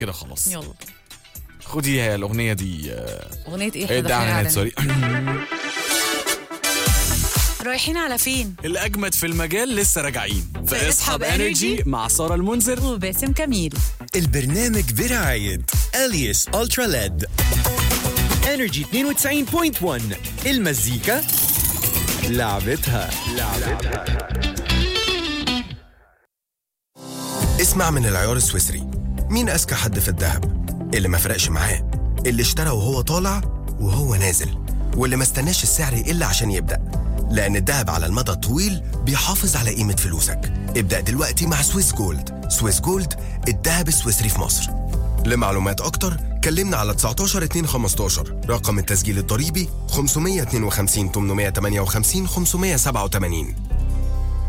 كده خلاص يلا بينا. خدي هي الاغنيه دي آه، اغنيه ايه ايه احنا ده داخلين اعلانات على سوري رايحين على فين الاجمد في المجال لسه راجعين في في اسحب اسحب Energy انرجي مع ساره المنذر وباسم كميل البرنامج برعاية اليس الترا ليد انرجي 92.1 المزيكا لعبتها اسمع من العيار السويسري مين أذكى حد في الذهب اللي ما فرقش معاه اللي اشترى وهو طالع وهو نازل واللي ما استناش السعر يقل عشان يبدأ لأن الذهب على المدى الطويل بيحافظ على قيمة فلوسك ابدأ دلوقتي مع سويس جولد سويس جولد الذهب السويسري في مصر لمعلومات أكتر كلمنا على 19 2 15 رقم التسجيل الضريبي 552 858 587